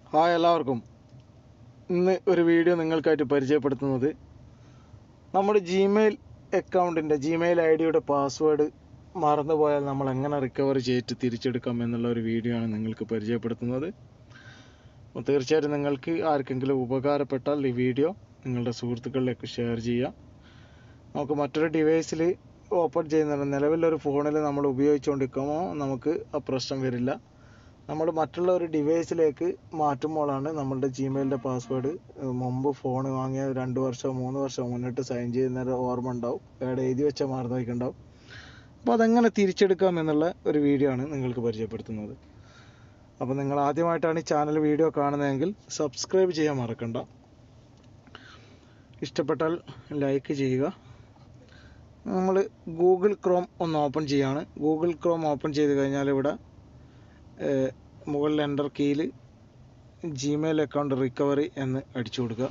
hi എല്ലാവർക്കും ഇന്ന് ഒരു വീഡിയോ നിങ്ങൾക്കായിട്ട് പരിചയപ്പെടുത്തുന്നത് നമ്മുടെ ജിമെയിൽ അക്കൗണ്ടിൻ്റെ ജിമെയിൽ ഐ ഡിയുടെ പാസ്വേഡ് മറന്നുപോയാൽ നമ്മൾ എങ്ങനെ റിക്കവർ ചെയ്തിട്ട് തിരിച്ചെടുക്കാം എന്നുള്ള ഒരു വീഡിയോ ആണ് നിങ്ങൾക്ക് പരിചയപ്പെടുത്തുന്നത് അപ്പോൾ തീർച്ചയായിട്ടും നിങ്ങൾക്ക് ആർക്കെങ്കിലും ഉപകാരപ്പെട്ടാൽ ഈ വീഡിയോ നിങ്ങളുടെ സുഹൃത്തുക്കളിലേക്ക് ഷെയർ ചെയ്യാം നമുക്ക് മറ്റൊരു ഡിവൈസിൽ ഓപ്പൺ ചെയ്യുന്നുണ്ട് നിലവിലൊരു ഫോണിൽ നമ്മൾ ഉപയോഗിച്ചുകൊണ്ടിരിക്കുമ്പോൾ നമുക്ക് ആ പ്രശ്നം വരില്ല നമ്മൾ മറ്റുള്ള ഒരു ഡിവൈസിലേക്ക് മാറ്റുമ്പോഴാണ് നമ്മളുടെ ജിമെയിലിൻ്റെ പാസ്വേഡ് മുമ്പ് ഫോൺ വാങ്ങിയ രണ്ട് വർഷമോ മൂന്ന് വർഷമോ മുന്നിട്ട് സൈൻ ചെയ്യുന്നൊരു ഓർമ്മ ഉണ്ടാവും അവിടെ എഴുതി വെച്ച മറന്നു വയ്ക്കുന്നുണ്ടാവും അപ്പോൾ അതെങ്ങനെ തിരിച്ചെടുക്കാം എന്നുള്ള ഒരു വീഡിയോ ആണ് നിങ്ങൾക്ക് പരിചയപ്പെടുത്തുന്നത് അപ്പോൾ നിങ്ങൾ ആദ്യമായിട്ടാണ് ഈ ചാനൽ വീഡിയോ കാണുന്നതെങ്കിൽ സബ്സ്ക്രൈബ് ചെയ്യാൻ മറക്കണ്ട ഇഷ്ടപ്പെട്ടാൽ ലൈക്ക് ചെയ്യുക നമ്മൾ ഗൂഗിൾ ക്രോം ഒന്ന് ഓപ്പൺ ചെയ്യാണ് ഗൂഗിൾ ക്രോം ഓപ്പൺ ചെയ്ത് കഴിഞ്ഞാൽ ഇവിടെ ഏഹ്, മുകളിൽ എൻ്റർ കീയിൽ ജിമെയിൽ അക്കൗണ്ട് റിക്കവറി എന്ന് അടിച്ചു കൊടുക്കുക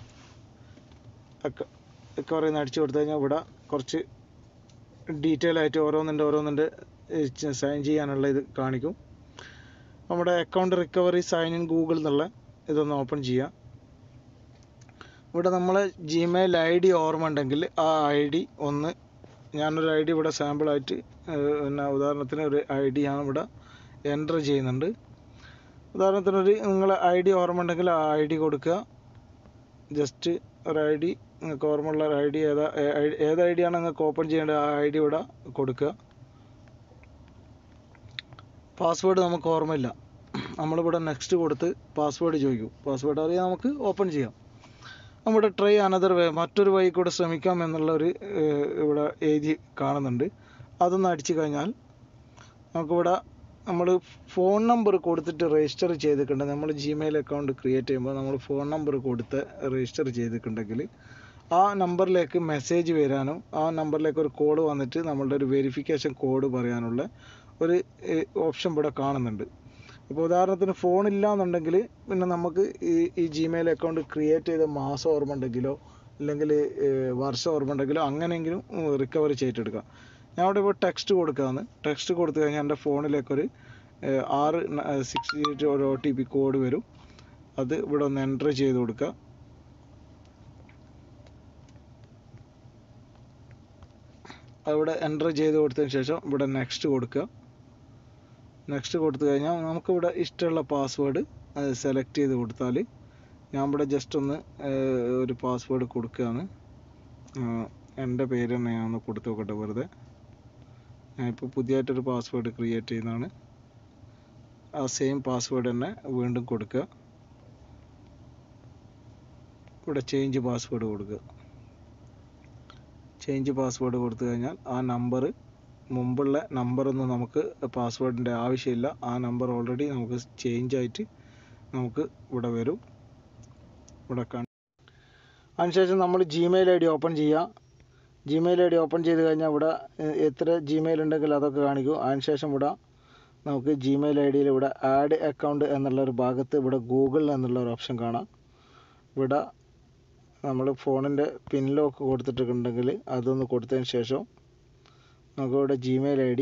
റിക്കവറി എന്ന് അടിച്ചു കൊടുത്തു കഴിഞ്ഞാൽ ഇവിടെ കുറച്ച് ഡീറ്റെയിൽ ആയിട്ട് ഓരോന്നിൻ്റെ ഓരോന്നിൻ്റെ സൈൻ ചെയ്യാനുള്ള ഇത് കാണിക്കും നമ്മുടെ account recovery sign in Google എന്നുള്ള ഇതൊന്ന് ഓപ്പൺ ചെയ്യാം ഇവിടെ നമ്മളെ ജിമെയിൽ ഐ ഡി ഓർമ്മ ഉണ്ടെങ്കിൽ ആ ഐ ഡി ഒന്ന് ഞാനൊരു ഐ ഡി ഇവിടെ സാമ്പിളായിട്ട് പിന്നെ ഉദാഹരണത്തിന് ഒരു ഐ ഡി ആണ് ഇവിടെ എൻ്റർ ചെയ്യുന്നുണ്ട് ഉദാഹരണത്തിന് ഒരു നിങ്ങളെ ഐ ഡി ഓർമ്മ ഉണ്ടെങ്കിൽ ആ ഐ ഡി കൊടുക്കുക ജസ്റ്റ് ഒരു ഐ ഡി നിങ്ങൾക്ക് ഓർമ്മയുള്ള ഒരു ഐ ഡി ഏതാ ഏ- ഐ- ഏത് ഐ ഡി ആണ് നിങ്ങൾക്ക് ഓപ്പൺ ചെയ്യേണ്ടത് ആ ഐ ഡി ഇവിടെ കൊടുക്കുക പാസ്വേഡ് നമുക്ക് ഓർമ്മയില്ല നമ്മളിവിടെ നെക്സ്റ്റ് കൊടുത്ത് പാസ്വേഡ് ചോദിക്കും പാസ്വേഡ് അറിയാൻ നമുക്ക് ഓപ്പൺ ചെയ്യാം നമ്മുടെ ട്രൈ അനദർ വേ മറ്റൊരു വഴി കൂടെ ശ്രമിക്കാം എന്നുള്ള ഒരു ഏഹ്, ഇവിടെ എഴുതി കാണുന്നുണ്ട് അതൊന്ന് അടിച്ചു കഴിഞ്ഞാൽ നമുക്കിവിടെ നമ്മൾ ഫോൺ നമ്പർ കൊടുത്തിട്ട് രജിസ്റ്റർ ചെയ്തിട്ടുണ്ട് നമ്മൾ ജിമെയിൽ അക്കൗണ്ട് ക്രിയേറ്റ് ചെയ്യുമ്പോൾ നമ്മൾ ഫോൺ നമ്പർ കൊടുത്ത് രജിസ്റ്റർ ചെയ്തിട്ടുണ്ടെങ്കിൽ ആ നമ്പറിലേക്ക് മെസ്സേജ് വരാനും ആ നമ്പറിലേക്ക് ഒരു കോഡ് വന്നിട്ട് നമ്മളുടെ ഒരു വെരിഫിക്കേഷൻ കോഡ് പറയാനുള്ള ഒരു ഓപ്ഷൻ ഇവിടെ കാണുന്നുണ്ട് ഇപ്പോൾ ഉദാഹരണത്തിന് ഫോൺ ഇല്ല എന്നുണ്ടെങ്കിൽ പിന്നെ നമുക്ക് ഈ ഈ ജിമെയിൽ അക്കൗണ്ട് ക്രിയേറ്റ് ചെയ്ത മാസം ഓർമ്മ ഉണ്ടെങ്കിലോ അല്ലെങ്കിൽ വർഷം ഓർമ്മ ഉണ്ടെങ്കിലോ അങ്ങനെയെങ്കിലും റിക്കവർ ചെയ്തിട്ടെടുക്കാം ഞാൻ ഇവിടെ ഇപ്പോൾ ടെക്സ്റ്റ് കൊടുക്കുകയാണ് ടെക്സ്റ്റ് കൊടുത്തു കഴിഞ്ഞാൽ എൻ്റെ ഫോണിലേക്കൊരു ഏഹ്, ആറ് സിക്സ് ഡിജിറ്റ് ഒരു ഒ ടി പി കോഡ് വരും അത് ഇവിടെ ഒന്ന് എൻ്റർ ചെയ്ത് കൊടുക്കുക അവിടെ എൻ്റർ ചെയ്ത് കൊടുത്തതിന് ശേഷം ഇവിടെ നെക്സ്റ്റ് കൊടുക്കുക നെക്സ്റ്റ് കൊടുത്തു കഴിഞ്ഞാൽ നമുക്കിവിടെ ഇഷ്ടമുള്ള പാസ്വേഡ് സെലക്ട് ചെയ്ത് കൊടുത്താൽ ഞാൻ ഇവിടെ ജസ്റ്റ് ഒന്ന് ഏഹ്, ഒരു പാസ്വേഡ് കൊടുക്കുകയാണ് ആഹ്, എൻ്റെ പേര് തന്നെ ഞാൻ ഒന്ന് കൊടുത്തു നോക്കട്ടെ വെറുതെ ഞാനിപ്പോൾ പുതിയതായിട്ടൊരു പാസ്വേഡ് ക്രിയേറ്റ് ചെയ്യുന്നതാണ് ആ സെയിം പാസ്വേഡ് തന്നെ വീണ്ടും കൊടുക്കുക ഇവിടെ ചേഞ്ച് പാസ്വേഡ് കൊടുക്കുക ചേഞ്ച് പാസ്വേഡ് കൊടുത്തു കഴിഞ്ഞാൽ ആ നമ്പർ മുമ്പുള്ള നമ്പറൊന്നും നമുക്ക് പാസ്വേഡിൻ്റെ ആവശ്യമില്ല ആ നമ്പർ ഓൾറെഡി നമുക്ക് ചേഞ്ച് ആയിട്ട് നമുക്ക് ഇവിടെ വരും ഇവിടെ കാണ അതിനുശേഷം നമ്മൾ ജിമെയിൽ ഐ ഡി ഓപ്പൺ ചെയ്യുക ജിമെയിൽ ഐ ഡി ഓപ്പൺ ചെയ്ത് കഴിഞ്ഞാൽ ഇവിടെ എ- എത്ര ജിമെയിൽ ഉണ്ടെങ്കിൽ അതൊക്കെ കാണിക്കും അതിനുശേഷം ഇവിടെ നമുക്ക് ജിമെയിൽ ഐ ഡിയിൽ ഇവിടെ ആഡ് അക്കൗണ്ട് എന്നുള്ള ഒരു ഭാഗത്ത് ഇവിടെ ഗൂഗിൾ എന്നുള്ള ഒരു ഓപ്ഷൻ കാണാം ഇവിടെ നമ്മൾ ഫോണിൻ്റെ പിൻ ലോക്ക് കൊടുത്തിട്ടുണ്ടെങ്കിൽ അതൊന്ന് കൊടുത്തതിന് ശേഷം നമുക്കിവിടെ ജിമെയിൽ ഐ ഡി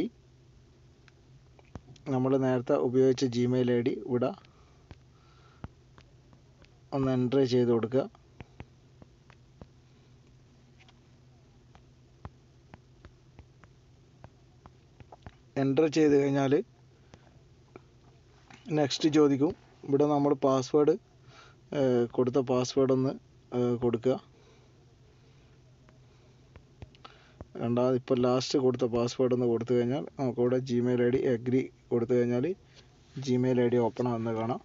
നമ്മൾ നേരത്തെ ഉപയോഗിച്ച ജിമെയിൽ ഐ ഡി ഇവിടെ ഒന്ന് എൻ്റർ ചെയ്ത് കൊടുക്കുക എൻ്റർ ചെയ്ത് കഴിഞ്ഞാൽ നെക്സ്റ്റ് ചോദിക്കും ഇവിടെ നമ്മൾ പാസ്വേഡ് കൊടുത്ത പാസ്വേഡ് ഒന്ന് ഏഹ്, കൊടുക്കുക രണ്ടാമത് ഇപ്പോൾ ലാസ്റ്റ് കൊടുത്ത പാസ്വേഡ് ഒന്ന് കൊടുത്തു കഴിഞ്ഞാൽ നമുക്കിവിടെ ജിമെയിൽ ഐ ഡി എഗ്രി കൊടുത്തു കഴിഞ്ഞാൽ ജിമെയിൽ ഐ ഡി ഓപ്പൺ ആവുന്നത് കാണാം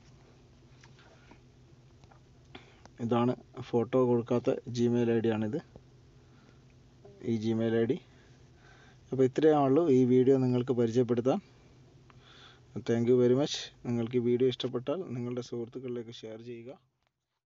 ഇതാണ് ഫോട്ടോ കൊടുക്കാത്ത ജിമെയിൽ ഐ ഡി ആണിത് ഈ ജിമെയിൽ ഐ ഡി അപ്പോൾ ഇത്രയാണുള്ളൂ ഈ വീഡിയോ നിങ്ങൾക്ക് പരിചയപ്പെടുത്താൻ താങ്ക് യു വെരി മച്ച് നിങ്ങൾക്ക് ഈ വീഡിയോ ഇഷ്ടപ്പെട്ടാൽ നിങ്ങളുടെ സുഹൃത്തുക്കളിലേക്ക് ഷെയർ ചെയ്യുക